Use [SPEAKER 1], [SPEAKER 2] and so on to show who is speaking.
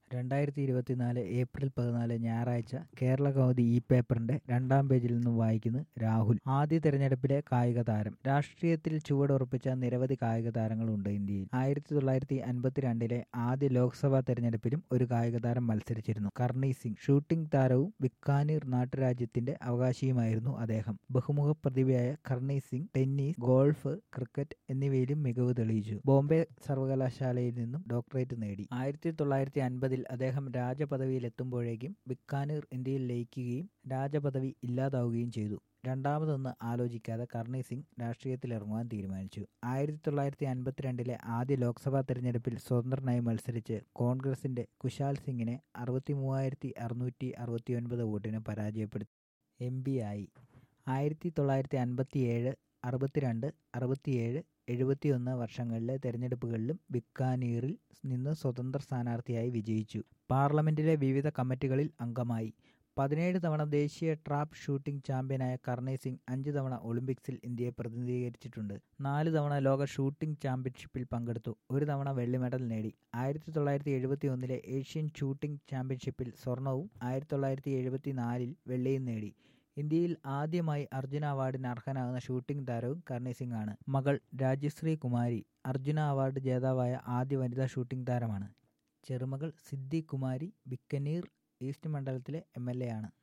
[SPEAKER 1] രണ്ടായിരത്തി ഇരുപത്തിനാല് ഏപ്രിൽ പതിനാല് ഞായറാഴ്ച കേരള കൗമുദി ഈ പേപ്പറിന്റെ രണ്ടാം പേജിൽ നിന്നും വായിക്കുന്നു രാഹുൽ ആദ്യ തെരഞ്ഞെടുപ്പിലെ കായിക താരം രാഷ്ട്രീയത്തിൽ ചുവടുറപ്പിച്ച നിരവധി കായിക താരങ്ങളുണ്ട് ഇന്ത്യയിൽ ആയിരത്തി തൊള്ളായിരത്തി അൻപത്തിരണ്ടിലെ ആദ്യ ലോക്സഭാ തെരഞ്ഞെടുപ്പിലും ഒരു കായിക താരം മത്സരിച്ചിരുന്നു കർണി സിംഗ് ഷൂട്ടിംഗ് താരവും ബിക്കാനീർ നാട്ടുരാജ്യത്തിന്റെ അവകാശിയുമായിരുന്നു അദ്ദേഹം ബഹുമുഖ പ്രതിഭയായ Karni Singh tennis golf cricket എന്നിവയിലും മികവ് തെളിയിച്ചു ബോംബെ സർവകലാശാലയിൽ നിന്നും ഡോക്ടറേറ്റ് നേടി ആയിരത്തി തൊള്ളായിരത്തി അൻപതിൽ അദ്ദേഹം രാജപദവിയിലെത്തുമ്പോഴേക്കും ബിക്കാനീർ ഇന്ത്യയിൽ ലയിക്കുകയും രാജപദവി ഇല്ലാതാവുകയും ചെയ്തു രണ്ടാമതൊന്ന് ആലോചിക്കാതെ കർണി സിംഗ് രാഷ്ട്രീയത്തിലിറങ്ങുവാൻ തീരുമാനിച്ചു ആയിരത്തി തൊള്ളായിരത്തി അൻപത്തിരണ്ടിലെ ആദ്യ ലോക്സഭാ തെരഞ്ഞെടുപ്പിൽ സ്വതന്ത്രനായി മത്സരിച്ച് കോൺഗ്രസിന്റെ കുശാൽ സിംഗിനെ അറുപത്തി മൂവായിരത്തി അറുന്നൂറ്റി അറുപത്തിയൊൻപത് വോട്ടിന് പരാജയപ്പെടുത്തി എം പി ആയി ആയിരത്തി തൊള്ളായിരത്തി അൻപത്തിയേഴ് അറുപത്തിരണ്ട് അറുപത്തിയേഴ് എഴുപത്തിയൊന്ന് വർഷങ്ങളിലെ തെരഞ്ഞെടുപ്പുകളിലും ബിക്കാനീറിൽ നിന്ന് സ്വതന്ത്ര സ്ഥാനാർത്ഥിയായി വിജയിച്ചു പാർലമെന്റിലെ വിവിധ കമ്മിറ്റികളിൽ അംഗമായി പതിനേഴ് തവണ ദേശീയ ട്രാപ്പ് ഷൂട്ടിംഗ് ചാമ്പ്യനായ കർണി സിംഗ് അഞ്ച് തവണ ഒളിമ്പിക്സിൽ ഇന്ത്യയെ പ്രതിനിധീകരിച്ചിട്ടുണ്ട് നാല് തവണ ലോക ഷൂട്ടിംഗ് ചാമ്പ്യൻഷിപ്പിൽ പങ്കെടുത്തു ഒരു തവണ വെള്ളി മെഡൽ നേടി ആയിരത്തി തൊള്ളായിരത്തി എഴുപത്തി ഒന്നിലെ ഏഷ്യൻ ഷൂട്ടിംഗ് ചാമ്പ്യൻഷിപ്പിൽ സ്വർണവും ആയിരത്തി തൊള്ളായിരത്തി എഴുപത്തി നാലിൽ വെള്ളിയും നേടി ഇന്ത്യയിൽ ആദ്യമായി അർജുന അവാർഡിന് അർഹനാകുന്ന ഷൂട്ടിംഗ് താരവും കർണി സിംഗ് ആണ് മകൾ രാജ്യശ്രീ കുമാരി അർജുന അവാർഡ് ജേതാവായ ആദ്യ വനിതാ ഷൂട്ടിംഗ് താരമാണ് ചെറുമകൾ സിദ്ധി കുമാരി ബിക്കനീർ ഈസ്റ്റ് മണ്ഡലത്തിലെ എം എൽ എ ആണ്